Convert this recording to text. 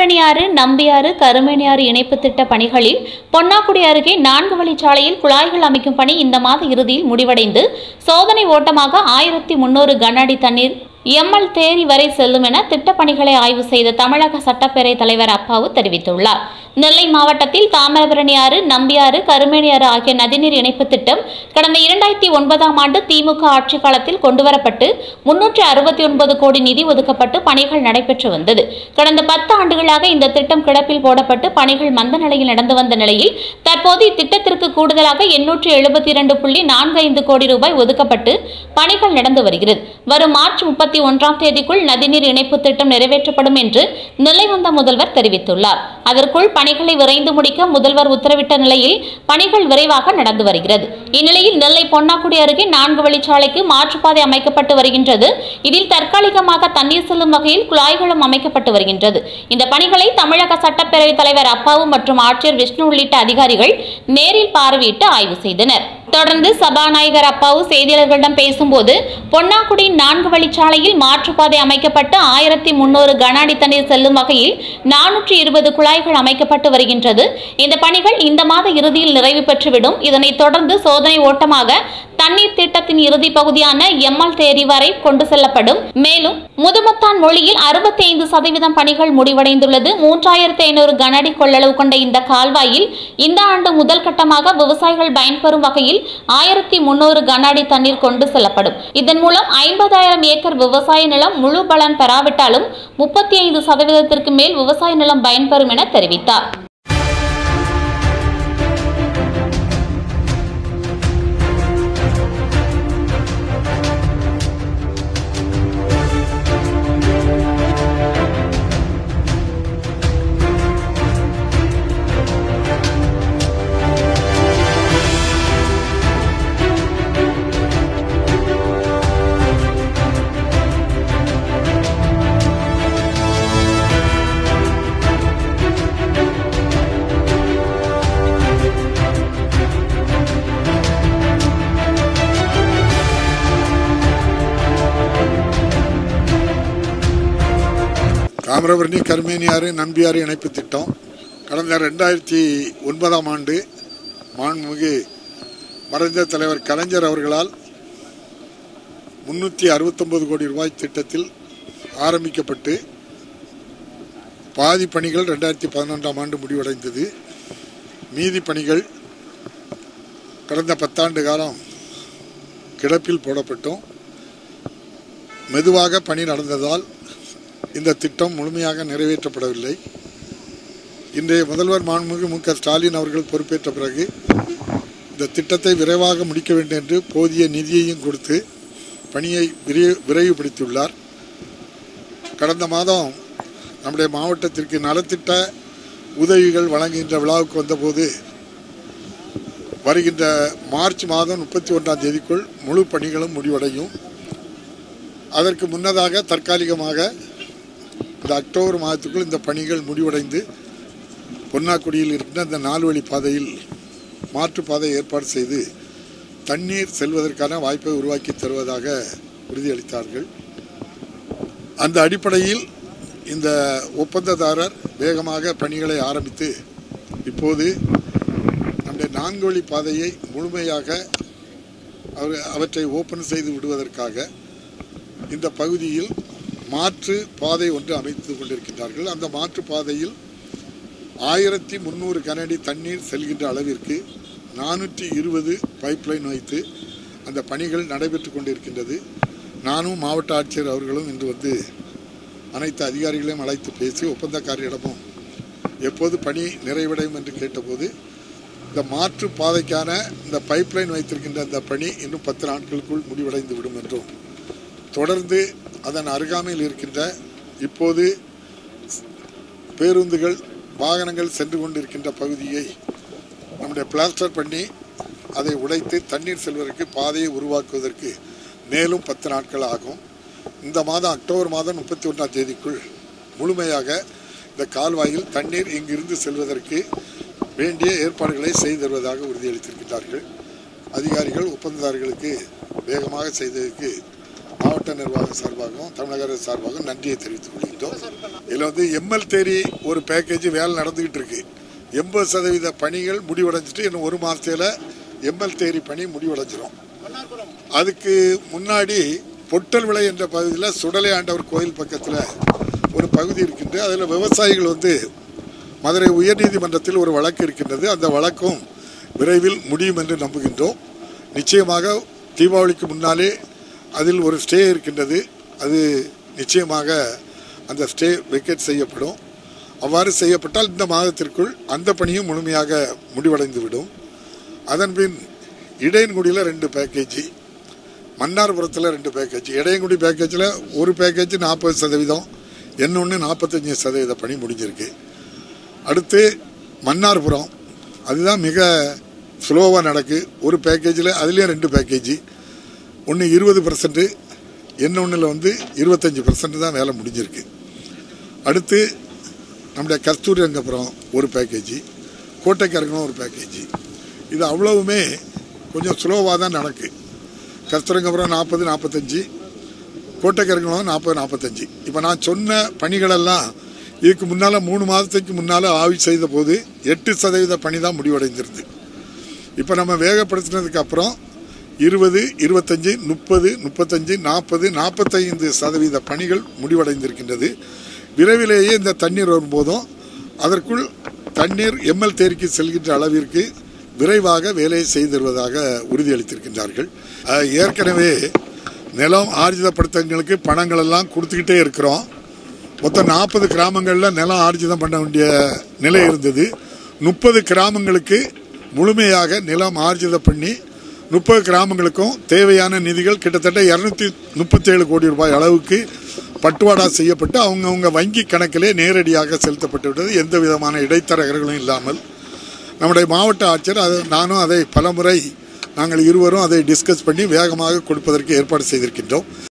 தாமிரபரணியாறு நம்பியாறு கருமேனியாறு இணைப்பு திட்ட பணிகளில் பொன்னாக்குடி அருகே நான்கு வழிச்சாலையில் குழாய்கள் அமைக்கும் பணி இந்த மாத இறுதியில் முடிவடைந்து சோதனை ஓட்டமாக ஆயிரத்தி முன்னூறு கன அடி தண்ணீர் எம்எல் தேரி வரை செல்லும் என திட்டப்பணிகளை ஆய்வு செய்த தமிழக சட்டப்பேரவை தலைவர் அப்பாவு தெரிவித்துள்ளார் நெல்லை மாவட்டத்தில் தாமிரபரணி ஆறு நம்பியாறு கருமேனியாறு ஆகிய நதிநீர் இணைப்பு திட்டம் கடந்த இரண்டாயிரத்தி ஒன்பதாம் ஆண்டு திமுக ஆட்சி காலத்தில் கொண்டுவரப்பட்டு முன்னூற்று அறுபத்தி ஒன்பது கோடி நிதி ஒதுக்கப்பட்டு பணிகள் நடைபெற்று வந்தது கடந்த பத்து ஆண்டுகளாக இந்த திட்டம் கிடப்பில் போடப்பட்டு பணிகள் மந்த நிலையில் நடந்து வந்த நிலையில் தற்போது இத்திட்டத்திற்கு கூடுதலாக எண்ணூற்று எழுபத்தி இரண்டு புள்ளி நான்கு ஐந்து கோடி ரூபாய் ஒதுக்கப்பட்டு பணிகள் நடந்து வருகிறது வரும் மார்ச் முப்பத்தி ஒன்றாம் தேதிக்குள் நதிநீர் இணைப்பு திட்டம் நிறைவேற்றப்படும் என்று நெல்லை வந்த முதல்வர் தெரிவித்துள்ளார் அதற்குள் பணிகளை விரைந்து முடிக்க முதல்வர் உத்தரவிட்ட நிலையில் பணிகள் விரைவாக நடந்து வருகிறது இந்நிலையில் நெல்லை பொன்னாக்குடி அருகே நான்கு வழிச்சாலைக்கு மாற்றுப்பாதை அமைக்கப்பட்டு வருகின்றது இதில் தற்காலிகமாக தண்ணீர் செல்லும் வகையில் குழாய்களும் அமைக்கப்பட்டு வருகின்றது இந்த பணிகளை தமிழக சட்டப்பேரவைத் தலைவர் அப்பாவு மற்றும் ஆட்சியர் விஷ்ணு உள்ளிட்ட அதிகாரிகள் நேரில் பார்வையிட்டு ஆய்வு செய்தனர் தொடர்ந்து சபாநாயகர் அப்பாவு செய்தியாளர்களிடம் பேசும்போது பொன்னாக்குடி நான்கு வழிச்சாலையில் மாற்றுப்பாதை அமைக்கப்பட்டு ஆயிரத்தி முன்னூறு கன அடி தண்ணீர் செல்லும் வகையில் நானூற்றி இருபது குழாய்கள் அமைக்கப்பட்டு வருகின்றது இந்த பணிகள் இந்த மாத இறுதியில் நிறைவு பெற்றுவிடும் இதனைத் தொடர்ந்து சோதனை ஓட்டமாக தண்ணீர் திட்டத்தின் இறுதி பகுதியான எம்எல் தேரி வரை கொண்டு செல்லப்படும் மேலும் முதுமத்தான் மொழியில் அறுபத்தி ஐந்து சதவீதம் பணிகள் முடிவடைந்துள்ளது மூன்றாயிரத்தி ஐநூறு கனஅடி கொள்ளளவு கொண்ட இந்த கால்வாயில் இந்த ஆண்டு முதல் கட்டமாக விவசாயிகள் பயன்பெறும் வகையில் ஆயிரத்தி முன்னூறு கன அடி தண்ணீர் கொண்டு செல்லப்படும் இதன் மூலம் ஐம்பதாயிரம் ஏக்கர் விவசாய நிலம் முழு பலன் பெறாவிட்டாலும் முப்பத்தி ஐந்து சதவீதத்திற்கு மேல் விவசாய நிலம் பயன்பெறும் என தெரிவித்தார் தாமிரபரணி கருமேனியாறு நம்பியாறு இணைப்பு திட்டம் கடந்த ரெண்டாயிரத்தி ஒன்பதாம் ஆண்டு மாண்புமிகு மறைந்த தலைவர் கலைஞர் அவர்களால் முன்னூற்றி அறுபத்தொன்பது கோடி ரூபாய் திட்டத்தில் ஆரம்பிக்கப்பட்டு பாதி பணிகள் ரெண்டாயிரத்தி பதினொன்றாம் ஆண்டு முடிவடைந்தது மீதி பணிகள் கடந்த பத்தாண்டு காலம் கிடப்பில் போடப்பட்டும் மெதுவாக பணி நடந்ததால் இந்த திட்டம் முழுமையாக நிறைவேற்றப்படவில்லை இன்றைய முதல்வர் மாண்புமிகு மு க ஸ்டாலின் அவர்கள் பொறுப்பேற்ற பிறகு இந்த திட்டத்தை விரைவாக முடிக்க வேண்டும் என்று போதிய நிதியையும் கொடுத்து பணியை விரை விரைவுபடுத்தியுள்ளார் கடந்த மாதம் நம்முடைய மாவட்டத்திற்கு நலத்திட்ட உதவிகள் வழங்குகின்ற விழாவுக்கு வந்தபோது வருகின்ற மார்ச் மாதம் முப்பத்தி ஒன்றாம் தேதிக்குள் முழு பணிகளும் முடிவடையும் அதற்கு முன்னதாக தற்காலிகமாக இந்த அக்டோபர் மாதத்துக்குள் இந்த பணிகள் முடிவடைந்து பொன்னாக்குடியில் இருக்கின்ற இந்த நாலு வழி பாதையில் மாற்றுப்பாதை ஏற்பாடு செய்து தண்ணீர் செல்வதற்கான வாய்ப்பை உருவாக்கி தருவதாக உறுதியளித்தார்கள் அந்த அடிப்படையில் இந்த ஒப்பந்ததாரர் வேகமாக பணிகளை ஆரம்பித்து இப்போது நம்முடைய நான்கு வழி பாதையை முழுமையாக அவர் அவற்றை ஓப்பன் செய்து விடுவதற்காக இந்த பகுதியில் மாற்று பாதை ஒன்று அமைத்து கொண்டிருக்கின்றார்கள் அந்த மாற்று பாதையில் ஆயிரத்தி முந்நூறு கனடி தண்ணீர் செல்கின்ற அளவிற்கு நானூற்றி இருபது பைப்லைன் வைத்து அந்த பணிகள் நடைபெற்று கொண்டிருக்கின்றது நானும் மாவட்ட ஆட்சியர் அவர்களும் இன்று வந்து அனைத்து அதிகாரிகளையும் அழைத்து பேசி ஒப்பந்தக்காரரிடமும் எப்போது பணி நிறைவடையும் என்று கேட்டபோது இந்த மாற்று பாதைக்கான இந்த பைப்லைன் வைத்திருக்கின்ற இந்த பணி இன்னும் பத்து நாட்களுக்குள் முடிவடைந்து விடும் என்றும் தொடர்ந்து அதன் அருகாமையில் இருக்கின்ற இப்போது பேருந்துகள் வாகனங்கள் சென்று கொண்டிருக்கின்ற பகுதியை நம்முடைய பிளாஸ்டர் பண்ணி அதை உடைத்து தண்ணீர் செல்வதற்கு பாதையை உருவாக்குவதற்கு மேலும் பத்து நாட்கள் ஆகும் இந்த மாதம் அக்டோபர் மாதம் முப்பத்தி ஒன்றாம் தேதிக்குள் முழுமையாக இந்த கால்வாயில் தண்ணீர் இங்கிருந்து செல்வதற்கு வேண்டிய ஏற்பாடுகளை செய்து தருவதாக உறுதியளித்திருக்கிறார்கள் அதிகாரிகள் ஒப்பந்ததாரர்களுக்கு வேகமாக செய்ததற்கு மாவட்ட நிர்வாகம் சார்பாகவும் தமிழக அரசு சார்பாகவும் நன்றியை தெரிவித்துக் கொள்கின்றோம் இதில் வந்து எம்எல் தேரி ஒரு பேக்கேஜ் வேலை நடந்துகிட்டு இருக்கு எண்பது சதவீத பணிகள் முடிவடைஞ்சிட்டு இன்னும் ஒரு மாதத்தில் எம்எல் தேரி பணி முடிவடைஞ்சிரும் அதுக்கு முன்னாடி பொட்டல் விளை என்ற பகுதியில் சுடலை ஆண்டவர் கோயில் பக்கத்தில் ஒரு பகுதி இருக்கின்றது அதில் விவசாயிகள் வந்து மதுரை உயர்நீதிமன்றத்தில் ஒரு வழக்கு இருக்கின்றது அந்த வழக்கும் விரைவில் முடியும் என்று நம்புகின்றோம் நிச்சயமாக தீபாவளிக்கு முன்னாலே அதில் ஒரு ஸ்டே இருக்கின்றது அது நிச்சயமாக அந்த ஸ்டே வெக்கேட் செய்யப்படும் அவ்வாறு செய்யப்பட்டால் இந்த மாதத்திற்குள் அந்த பணியும் முழுமையாக முடிவடைந்து அதன்பின் இடையன்குடியில் ரெண்டு பேக்கேஜ் மன்னார்புரத்தில் ரெண்டு பேக்கேஜ் இடையங்குடி பேக்கேஜில் ஒரு பேக்கேஜ் நாற்பது சதவீதம் இன்னொன்று நாற்பத்தஞ்சு சதவீத பணி முடிஞ்சிருக்கு அடுத்து மன்னார்புரம் அதுதான் மிக ஸ்லோவாக நடக்கு ஒரு பேக்கேஜில் அதுலேயும் ரெண்டு பேக்கேஜ் ஒன்று இருபது பர்சன்ட்டு இன்னொன்றில் வந்து இருபத்தஞ்சி பர்சன்ட் தான் வேலை முடிஞ்சிருக்கு அடுத்து நம்முடைய கஸ்தூரி ரங்கபுரம் ஒரு பேக்கேஜ் கோட்டைக்கரங்கணும் ஒரு பேக்கேஜ் இது அவ்வளவுமே கொஞ்சம் ஸ்லோவாக தான் நடக்கு கஸ்தூரங்கபுரம் நாற்பது நாற்பத்தஞ்சு கோட்டைக்கரங்கணும் நாற்பது நாற்பத்தஞ்சு இப்போ நான் சொன்ன பணிகளெல்லாம் இதுக்கு முன்னால் மூணு மாதத்துக்கு முன்னால் ஆய்வு செய்த போது எட்டு சதவீத பணி தான் முடிவடைந்திருது இப்போ நம்ம வேகப்படுத்தினதுக்கு அப்புறம் இருபது இருபத்தஞ்சி முப்பது முப்பத்தஞ்சு நாற்பது நாற்பத்தைந்து சதவீத பணிகள் முடிவடைந்திருக்கின்றது விரைவிலேயே இந்த தண்ணீர் வரும்போதும் அதற்குள் தண்ணீர் எம்எல் தேரிக்கு செல்கின்ற அளவிற்கு விரைவாக வேலையை செய்து தருவதாக உறுதியளித்திருக்கின்றார்கள் அஹ், ஏற்கனவே நிலம் ஆர்ஜிதப்படுத்தங்களுக்கு பணங்கள் எல்லாம் கொடுத்துக்கிட்டே இருக்கிறோம் மொத்தம் நாற்பது கிராமங்களில் நிலம் ஆர்ஜிதம் பண்ண வேண்டிய நிலை இருந்தது முப்பது கிராமங்களுக்கு முழுமையாக நிலம் ஆர்ஜிதம் பண்ணி முப்பது கிராமங்களுக்கும் தேவையான நிதிகள் கிட்டத்தட்ட இரநூத்தி முப்பத்தேழு கோடி ரூபாய் அளவுக்கு பட்டுவாடா செய்யப்பட்டு அவங்கவுங்க வங்கி கணக்கிலே நேரடியாக செலுத்தப்பட்டு விட்டது எந்த விதமான இடைத்தரகர்களும் இல்லாமல் நம்முடைய மாவட்ட ஆட்சியர் அது நானும் அதை பலமுறை நாங்கள் இருவரும் அதை டிஸ்கஸ் பண்ணி வேகமாக கொடுப்பதற்கு ஏற்பாடு செய்திருக்கின்றோம்